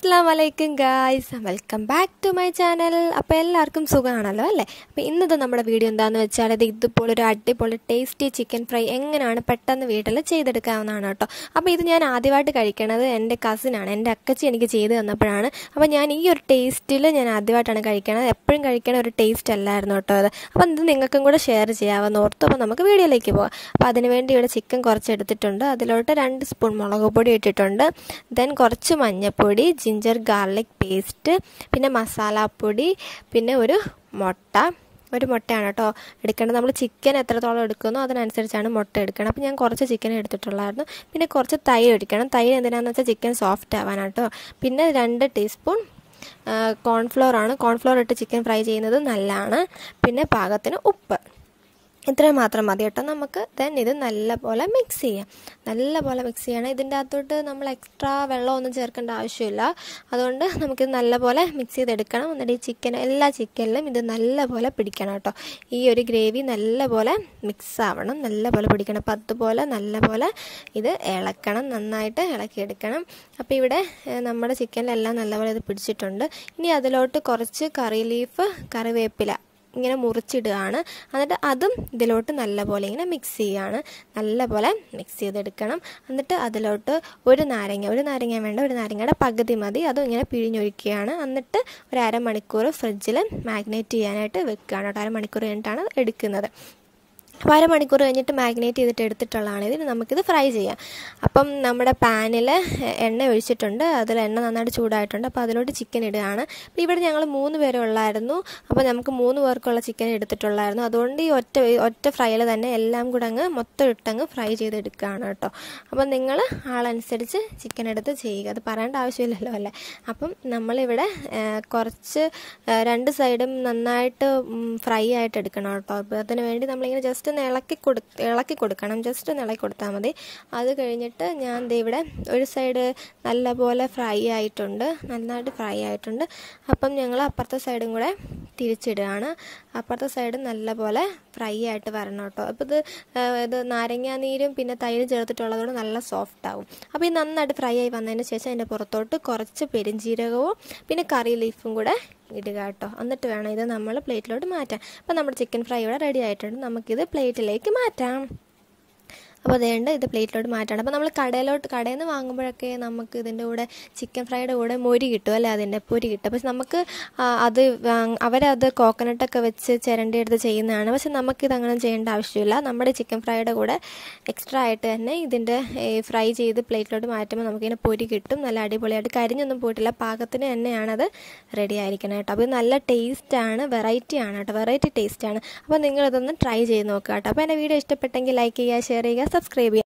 അസ്സാം വലൈക്കും guys welcome back to my channel അപ്പോൾ എല്ലാവർക്കും സുഖമാണല്ലോ അല്ലേ അപ്പോൾ ഇന്നത്തെ നമ്മുടെ വീഡിയോ എന്താണെന്ന് വെച്ചാൽ ഇത് ഇതുപോലെ ഒരു അടിപൊളി ടേസ്റ്റി ചിക്കൻ ഫ്രൈ എങ്ങനെയാണ് പെട്ടെന്ന് വീട്ടിൽ ചെയ്തെടുക്കാവുന്നതാണ് കേട്ടോ അപ്പോൾ ഇത് ഞാൻ ആദ്യമായിട്ട് കഴിക്കണത് എൻ്റെ കസിനാണ് എൻ്റെ അക്കച്ചി എനിക്ക് ചെയ്ത് തന്നപ്പോഴാണ് അപ്പോൾ ഞാൻ ഈ ഒരു ടേസ്റ്റിൽ ഞാൻ ആദ്യമായിട്ടാണ് കഴിക്കണത് എപ്പോഴും കഴിക്കണ ഒരു ടേസ്റ്റ് അല്ലായിരുന്നു കേട്ടോ അത് അപ്പോൾ ഇത് നിങ്ങൾക്കും കൂടെ ഷെയർ ചെയ്യാമെന്ന് ഓർത്തു അപ്പോൾ നമുക്ക് വീഡിയോയിലേക്ക് പോകാം അപ്പോൾ അതിനുവേണ്ടി ഇവിടെ ചിക്കൻ കുറച്ച് എടുത്തിട്ടുണ്ട് അതിലോട്ട് രണ്ട് സ്പൂൺ മുളക് പൊടി ഇട്ടിട്ടുണ്ട് ദെൻ കുറച്ച് മഞ്ഞൾപ്പൊടി ജിഞ്ചർ ഗാർലിക് പേസ്റ്റ് പിന്നെ മസാലപ്പൊടി പിന്നെ ഒരു മുട്ട ഒരു മുട്ടയാണ് കേട്ടോ എടുക്കേണ്ടത് നമ്മൾ ചിക്കൻ എത്രത്തോളം എടുക്കുന്നോ അതിനനുസരിച്ചാണ് മുട്ട എടുക്കണം അപ്പോൾ ഞാൻ കുറച്ച് ചിക്കൻ എടുത്തിട്ടുള്ളായിരുന്നു പിന്നെ കുറച്ച് തൈര് ഒഴിക്കണം തൈര് എന്തിനാണെന്ന് വെച്ചാൽ ചിക്കൻ സോഫ്റ്റ് ആവാനാണ് കേട്ടോ പിന്നെ രണ്ട് ടീസ്പൂൺ കോൺഫ്ലോർ ആണ് കോൺഫ്ലോർ ഇട്ട് ചിക്കൻ ഫ്രൈ ചെയ്യുന്നത് നല്ലതാണ് പിന്നെ പാകത്തിന് ഉപ്പ് ഇത്രയും മാത്രം മതി കേട്ടോ നമുക്ക് ദെൻ ഇത് നല്ലപോലെ മിക്സ് ചെയ്യാം നല്ലപോലെ മിക്സ് ചെയ്യണം ഇതിൻ്റെ അകത്തോട്ട് നമ്മൾ എക്സ്ട്രാ വെള്ളമൊന്നും ചേർക്കേണ്ട ആവശ്യമില്ല അതുകൊണ്ട് നമുക്കിത് നല്ലപോലെ മിക്സ് ചെയ്തെടുക്കണം എന്നിട്ട് ഈ ചിക്കൻ എല്ലാ ചിക്കനിലും ഇത് നല്ലപോലെ പിടിക്കണം കേട്ടോ ഈ ഒരു ഗ്രേവി നല്ലപോലെ മിക്സ് ആവണം നല്ലപോലെ പിടിക്കണം അപ്പോൾ അതുപോലെ നല്ലപോലെ ഇത് ഇളക്കണം നന്നായിട്ട് ഇളക്കിയെടുക്കണം അപ്പോൾ ഇവിടെ നമ്മുടെ ചിക്കനിലെല്ലാം നല്ലപോലെ ഇത് പിടിച്ചിട്ടുണ്ട് ഇനി അതിലോട്ട് കുറച്ച് കറി ലീഫ് കറിവേപ്പില ഇങ്ങനെ മുറിച്ചിടുകയാണ് എന്നിട്ട് അതും ഇതിലോട്ട് നല്ലപോലെ ഇങ്ങനെ മിക്സ് ചെയ്യുകയാണ് നല്ലപോലെ മിക്സ് ചെയ്തെടുക്കണം എന്നിട്ട് അതിലോട്ട് ഒരു നാരങ്ങ ഒരു നാരങ്ങ വേണ്ട ഒരു നാരങ്ങയുടെ പകുതി മതി അതും ഇങ്ങനെ പിഴിഞ്ഞൊഴിക്കുകയാണ് എന്നിട്ട് ഒരു അരമണിക്കൂർ ഫ്രിഡ്ജിൽ മാഗ്നേറ്റ് ചെയ്യാനായിട്ട് വെക്കുകയാണ് കേട്ടോ അരമണിക്കൂർ കഴിഞ്ഞിട്ടാണ് എടുക്കുന്നത് അപ്പോൾ അരമണിക്കൂർ കഴിഞ്ഞിട്ട് മാഗ്നേറ്റ് ചെയ്തിട്ട് എടുത്തിട്ടുള്ളതാണ് ഇതിന് നമുക്കിത് ഫ്രൈ ചെയ്യാം അപ്പം നമ്മുടെ പാനിൽ എണ്ണ ഒഴിച്ചിട്ടുണ്ട് അതിൽ എണ്ണ നന്നായിട്ട് ചൂടായിട്ടുണ്ട് അപ്പോൾ അതിലോട്ട് ചിക്കൻ ഇടുകയാണ് അപ്പോൾ ഇവിടെ ഞങ്ങൾ മൂന്ന് പേരെ ഉള്ളായിരുന്നു അപ്പോൾ നമുക്ക് മൂന്ന് പേർക്കുള്ള ചിക്കൻ എടുത്തിട്ടുള്ളായിരുന്നു അതുകൊണ്ട് ഈ ഒറ്റ ഒറ്റ ഫ്രൈയിൽ തന്നെ എല്ലാം കൂടെ അങ്ങ് മൊത്തം ഇട്ടങ്ങ് ഫ്രൈ ചെയ്തെടുക്കുകയാണ് കേട്ടോ അപ്പോൾ നിങ്ങൾ ആളനുസരിച്ച് ചിക്കൻ എടുത്ത് ചെയ്യുക അത് പറയേണ്ട ആവശ്യമില്ലല്ലോ അല്ലേ അപ്പം നമ്മളിവിടെ കുറച്ച് രണ്ട് സൈഡും നന്നായിട്ട് ഫ്രൈ ആയിട്ട് എടുക്കണം കേട്ടോ അപ്പോൾ അതിന് വേണ്ടി നമ്മളിങ്ങനെ ജസ്റ്റ് ഒന്ന് ഇളക്കി കൊടു ഇളക്കി കൊടുക്കണം ജസ്റ്റ് ഒന്ന് ഇളക്കി കൊടുത്താൽ മതി അത് കഴിഞ്ഞിട്ട് ഞാൻ ദേ ഇവിടെ ഒരു സൈഡ് നല്ലപോലെ ഫ്രൈ ആയിട്ടുണ്ട് നന്നായിട്ട് ഫ്രൈ ആയിട്ടുണ്ട് അപ്പം ഞങ്ങൾ അപ്പുറത്തെ സൈഡും കൂടെ തിരിച്ചിടുകയാണ് അപ്പുറത്തെ സൈഡ് നല്ലപോലെ ഫ്രൈ ആയിട്ട് വരണം കേട്ടോ അപ്പോൾ ഇത് ഇത് നാരങ്ങാ നീരും പിന്നെ തൈരും ചേർത്തിട്ടുള്ളതുകൊണ്ട് നല്ല സോഫ്റ്റ് ആവും അപ്പോൾ ഈ നന്നായിട്ട് ഫ്രൈ ആയി വന്നതിന് ശേഷം അതിൻ്റെ പുറത്തോട്ട് കുറച്ച് പെരിഞ്ജീരകവും പിന്നെ കറി ലീഫും കൂടെ ഇടുക കേട്ടോ എന്നിട്ട് വേണം ഇത് നമ്മൾ പ്ലേറ്റിലോട്ട് മാറ്റാൻ അപ്പോൾ നമ്മുടെ ചിക്കൻ ഫ്രൈ ഇവിടെ റെഡി ആയിട്ടുണ്ട് നമുക്കിത് പ്ലേറ്റിലേക്ക് മാറ്റാം അപ്പോൾ അതുകൊണ്ട് ഇത് പ്ലേറ്റിലോട്ട് മാറ്റണം അപ്പോൾ നമ്മൾ കടയിലോട്ട് കടയിൽ നിന്ന് വാങ്ങുമ്പോഴൊക്കെ നമുക്ക് ഇതിൻ്റെ കൂടെ ചിക്കൻ ഫ്രൈയുടെ കൂടെ മൊരി കിട്ടും അല്ലേ അതിൻ്റെ പൊരി കിട്ടും പക്ഷെ നമുക്ക് അത് അവരത് കോക്കനട്ടൊക്കെ വെച്ച് ചിരണ്ടി എടുത്ത് ചെയ്യുന്നതാണ് പക്ഷെ നമുക്കിത് അങ്ങനെ ചെയ്യേണ്ട ആവശ്യമില്ല നമ്മുടെ ചിക്കൻ ഫ്രൈയുടെ കൂടെ എക്സ്ട്രാ ആയിട്ട് തന്നെ ഇതിൻ്റെ ഫ്രൈ ചെയ്ത് പ്ലേറ്റിലോട്ട് മാറ്റുമ്പോൾ നമുക്കിങ്ങനെ പൊരി കിട്ടും നല്ല അടിപൊളിയായിട്ട് കരിഞ്ഞൊന്നും പോയിട്ടില്ല പാകത്തിന് തന്നെയാണത് റെഡി ആയിരിക്കണം കേട്ടോ അപ്പോൾ നല്ല ടേസ്റ്റാണ് വെറൈറ്റി ആണ് കേട്ടോ വെറൈറ്റി ടേസ്റ്റാണ് അപ്പോൾ നിങ്ങളിതൊന്ന് ട്രൈ ചെയ്ത് നോക്കുക കേട്ടോ അപ്പോൾ എൻ്റെ വീഡിയോ ഇഷ്ടപ്പെട്ടെങ്കിൽ ലൈക്ക് ചെയ്യുക ഷെയർ ചെയ്യുക സബ്സ്ക്രൈബ് ചെയ്യുക